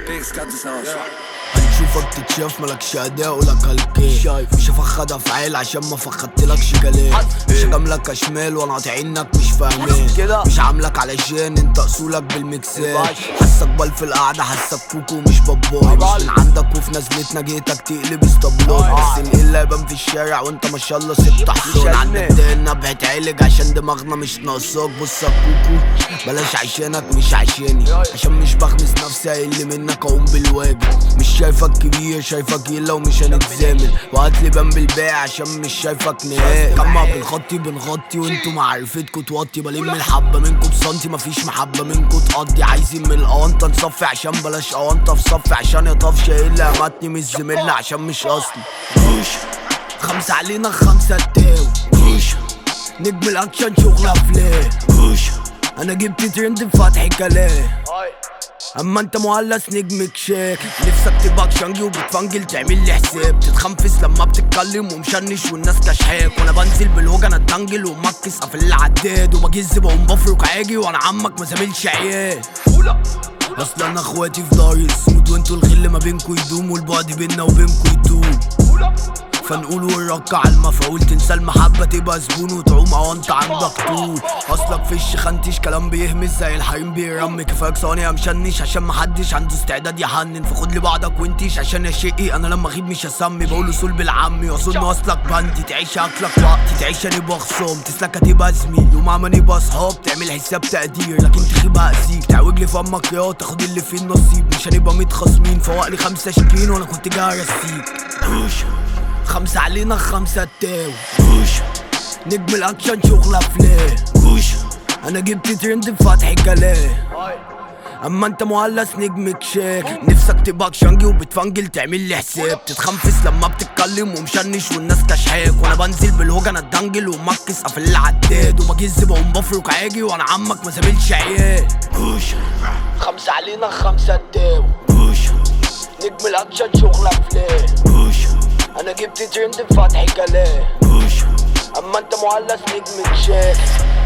هنشوفك تتشاف ملكش اداء ولك هالكيف شايف مش هفخد افعال عشان ما فخدتلكش كلام مش هجاملك اشمال وانا قاطع عينك مش فاهمان كده. مش عاملك علشان انت اصولك بالمكسات حاسك بال في القعده حاسك كوكو مش باباي مش من عندك وفي نزلتنا جيتك تقلب اسطبلات بس القله يبان في الشارع وانت ما شاء الله ست حصان عندك دقنا بهتعالج عشان دماغنا مش ناقصاك بص يا كوكو بلاش عشانك مش عشاني عشان مش بخمس نفسي اقل منك اقوم بالواجب مش شايفك كبير شايفك يلا ومش هنتزامل وهاتلي بان بالباقي عشان مش شايفك نهائي كما بنغطي بنغطي وانتوا معرفتكوا توطي بلم الحبه منكوا بسنتي مفيش محبه منكوا تقضي عايزين من الاونطه نصفي عشان بلاش اونطه في صفي عشان يطفش ايه اللي امتني مش زميلنا عشان مش اصلي بوش خمسة علينا خمسة تاو بوش نجم الاكشن شغل افلام بوش انا جبت ترند في فتح كلام اما انت مهلس نجم كشاك نفسك تبقى شانجي وبتفنجل تعمل لي حساب تتخنفس لما بتتكلم ومشنش والناس كشحاك وانا بنزل بالهوجة انا اتدنجل ومكس قافل العداد وبجز بقوم بفرك عاجي وانا عمك ما زاملش عيال اصل انا اخواتي في داري السود وانتوا الغل ما بينكوا يدوم والبعد بينا وبينكوا يدوم فنقول ونركع على المفعول تنسى المحبة تبقى زبون وتعوم او انت عندك طول اصلك فيش خنتش كلام بيهمس زي الحريم بيرمي كفاك ثواني مشنش عشان محدش عنده استعداد يحنن فخد لي بعضك وانتيش عشان يا شقي انا لما اغيب مش هسمي بقول اصول بالعمي واظن اصلك بندي تعيش اكلك وقتي تعيش انا يبقى خصام تسلك هتبقى زميل ومع من يبقى صحاب تعمل حساب تقدير لكن تخيب هأذيك تعوج لي فمك يا تاخد اللي فيه النصيب مش هنبقى متخاصمين فوق لي خمسة شكين وانا كنت جاي ارسيك بوش خمسة علينا خمسة تاو بوش نجم الاكشن شغل افلام بوش انا جبت ترند في فتح كلام اما انت مهلس نجم كشاك نفسك تبقى شانجي وبتفنجل تعمل لي حساب تتخنفس لما بتتكلم ومشنش والناس كشحاك وانا بنزل بالهوجة انا اتدنجل ومكس قافل العداد وبجز بقوم بفرك عاجي وانا عمك ما زاملش عيال بوش خمسة علينا خمسة تاو بوش نجم الاكشن شغل افلام بوش انا جبت ترند في فتح كلام بوش اما انت مهلس نجم كشاك